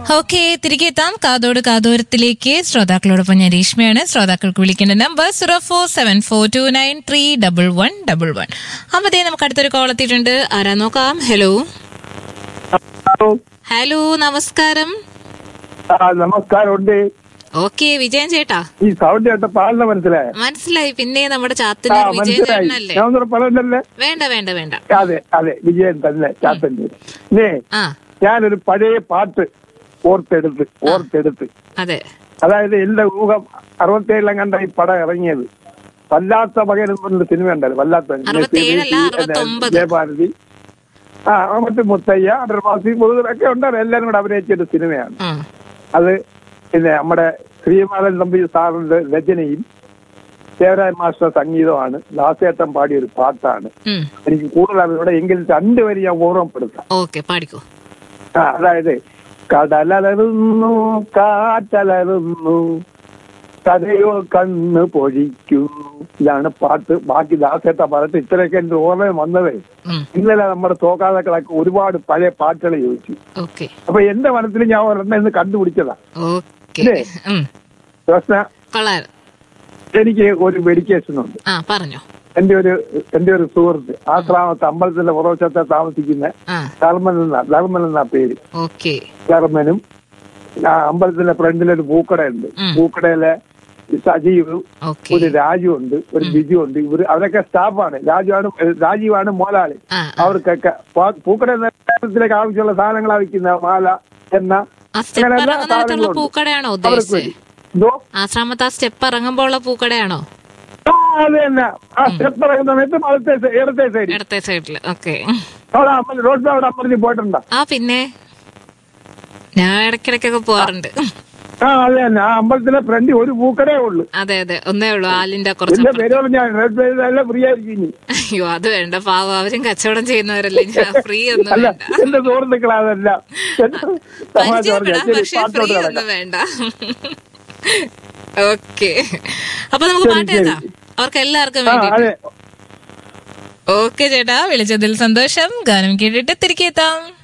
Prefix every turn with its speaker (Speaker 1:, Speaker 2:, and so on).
Speaker 1: Okay തിരികെ എത്താം കാതോട് കാതോരത്തിലേക്ക് ശ്രോതാക്കളോടൊപ്പം ഞാൻ രേഷ്മയാണ് ശ്രോതാക്കൾക്ക് വിളിക്കേണ്ട number zero four seven four two nine three double one double one അപ്പത്തേ നമുക്ക് അടുത്തൊരു കോൾ എത്തിയിട്ടുണ്ട് ആരാ നോക്കാം ഹലോ ഹലോ നമസ്കാരം
Speaker 2: ആ നമസ്കാരമുണ്ട്
Speaker 1: ഓക്കെ വിജയൻ ചേട്ടാ
Speaker 2: ഈ സൗണ്ട് കേട്ട പാടില്ല മനസ്സിലായ
Speaker 1: മനസ്സിലായി പിന്നെ നമ്മുടെ
Speaker 2: ആ
Speaker 1: ചാത്തന്നൂർ വിജയൻ
Speaker 2: മനസ്സിലായി
Speaker 1: ചേട്ടനല്ലേ
Speaker 2: ഞാൻ ഒന്നും പറയണ്ടല്ലേ
Speaker 1: വേണ്ട വേണ്ട വേണ്ട
Speaker 2: അതെ അതെ വിജയൻ തന്നെ ചാത്തന്റെ നേ
Speaker 1: ആ
Speaker 2: ഞാനൊരു പഴയ പാട്ട് ഓർത്തെടുത്ത് ഓർത്തെടുത്ത്
Speaker 1: അതെ
Speaker 2: അതായത് എന്റെ ഊഹം അറുപത്തേഴിലും കണ്ട ഈ പടം ഇറങ്ങിയത് വല്ലാത്ത മകൻ എന്ന് പറഞ്ഞൊരു സിനിമ ഉണ്ടല്ലോ വല്ലാത്ത
Speaker 1: അറുപത്തേഴല്ല, അറുപത്തൊമ്പത്.
Speaker 2: ജയഭാരതി ആ മറ്റു മുത്തയ്യ അടർമാസി ഒക്കെ ഉണ്ടായിരുന്നു എല്ലാരും കൂടെ അഭിനയിച്ചൊരു സിനിമയാണ്
Speaker 1: ഉം,
Speaker 2: അത് പിന്നെ നമ്മുടെ ശ്രീമാലൻ തമ്പി സാറിന്റെ രചനയും ദേവരായ മാസ്റ്റർ സംഗീതമാണ് ദാസേട്ടൻ പാടിയ ഒരു പാട്ടാണ്
Speaker 1: ഉം.
Speaker 2: എനിക്ക് കൂടുതൽ അറിവിടെ എങ്കിലും രണ്ട് വരി ഞാൻ ഓർമ്മപ്പെടുത്താം
Speaker 1: ഓക്കെ പാടിക്കോ
Speaker 2: ആ, അതായത് കടലലറുന്നു കാറ്റലറുന്നു കഥയോ കണ്ണ് പൊഴിക്കുന്നു ഇതാണ് പാട്ട് ബാക്കി ദാസേട്ട പറഞ്ഞിട്ട് ഇത്രയൊക്കെ എന്റെ ഓർമ്മ വന്നതേ
Speaker 1: ഉം,
Speaker 2: ഇന്നലെ നമ്മുടെ തോക്കാതാക്കളൊക്കെ ഒരുപാട് പഴയ പാട്ടുകൾ ചോദിച്ചു
Speaker 1: ഓക്കെ
Speaker 2: അപ്പൊ എന്റെ മനസ്സിൽ ഞാൻ ഒരെണ്ണം ഇന്ന് കണ്ടുപിടിച്ചതാ
Speaker 1: ഓക്കെ
Speaker 2: ഇല്ലേ?
Speaker 1: ഉം,
Speaker 2: പ്രശ്ന
Speaker 1: കൊള്ളാം
Speaker 2: എനിക്ക് ഒരു മെഡിക്കേഷൻ ഉണ്ട്
Speaker 1: ആ പറഞ്ഞോ
Speaker 2: എന്റെ ഒരു എന്റെ ഒരു സുഹൃത്ത് ആശ്രാമത്ത് അമ്പലത്തിന്റെ പുറവശത്തെ താമസിക്കുന്ന
Speaker 1: ആ
Speaker 2: ധർമ്മൻ എന്ന ധർമ്മൻ എന്ന പേര്
Speaker 1: ഓക്കെ
Speaker 2: ധർമ്മനും ആ അമ്പലത്തിന്റെ ഫ്രണ്ടിലൊരു പൂക്കടയുണ്ട്
Speaker 1: ഉം.
Speaker 2: പൂക്കടയിലെ സജീവ്
Speaker 1: ഓക്കെ
Speaker 2: ഒരു രാജു ഉണ്ട് ഒരു ബിജു ഉണ്ട് ഇവര് അവരൊക്കെ സ്റ്റാഫാണ് രാജുവാണ് രാജീവാണ് മോലാളി
Speaker 1: ആ
Speaker 2: അവർക്കൊക്കെ പൂ- പൂക്കട നേരത്തിലേക്ക് ആവശ്യമുള്ള സാധനങ്ങളാ വിൽക്കുന്ന മാല എണ്ണ
Speaker 1: ആ സ്റ്റെപ്പ്
Speaker 2: അങ്ങനെ എല്ലാ
Speaker 1: ഇറങ്ങുന്നിടത്തുള്ള
Speaker 2: സാധനങ്ങളും
Speaker 1: പൂക്കടയാണോ
Speaker 2: അവർക്ക്
Speaker 1: ഉദ്ദേശിച്ചത്
Speaker 2: വേണ്ടി എന്തോ
Speaker 1: ആശ്രാമത്ത് ആ സ്റ്റെപ്പ് ഇറങ്ങുമ്പോൾ ഉള്ള പൂക്കടയാണോ
Speaker 2: ആ അത് തന്നെ ആ സ്റ്റെപ്പ് ഇറങ്ങുന്ന സമയത്ത് വലത്തെ സൈ- ഇടത്തെ സൈഡ്
Speaker 1: ഇടത്തെ സൈഡില് ഓക്കെ
Speaker 2: അവിടെ അമ്പലം റോഡ് അവിടെ അമ്പലത്തിൽ പോയിട്ടുണ്ടോ
Speaker 1: ആ പിന്നെ ഞാൻ ഇടയ്ക്കിടയ്ക്കൊക്കെ പോവാറുണ്ട്
Speaker 2: ആ അത് തന്നെ ആ അമ്പലത്തിന്റെ ഫ്രണ്ടിൽ ഒരു പൂക്കടേ ഉള്ളു
Speaker 1: അതെ അതെ ഒന്നേ ഉള്ളൂ ആലിന്റെ കുറച്ച്
Speaker 2: എന്റെ
Speaker 1: അപ്പുറത്ത്.
Speaker 2: പേര് പറഞ്ഞാൽ റെഡ് പേര് ഫ്രീ ആയിരിക്കും ഇനി
Speaker 1: അയ്യോ അത് വേണ്ട പാവം അവരും കച്ചവടം ചെയ്യുന്നവരല്ലേ ഞാൻ ഫ്രീ ഒന്നും
Speaker 2: അല്ല
Speaker 1: വേണ്ട
Speaker 2: എന്റെ സുഹൃത്തുക്കളാ അതല്ല തമാശ
Speaker 1: പരിചയപ്പെടാം
Speaker 2: പറഞ്ഞാ. ശരി,
Speaker 1: പക്ഷെ ഫ്രീ
Speaker 2: പാട്ടോട്ട് കിടക്കാം.
Speaker 1: ഒന്നും വേണ്ട ഓക്കെ അപ്പൊ നമുക്ക്
Speaker 2: ശരി,
Speaker 1: പാട്ട്
Speaker 2: ശരി.
Speaker 1: കേൾക്കാം അവർക്ക് എല്ലാവർക്കും
Speaker 2: ആ
Speaker 1: വേണ്ടി
Speaker 2: അതെ
Speaker 1: ഓക്കെ ചേട്ടാ വിളിച്ചതിൽ സന്തോഷം ഗാനം കേട്ടിട്ട് തിരികെ എത്താം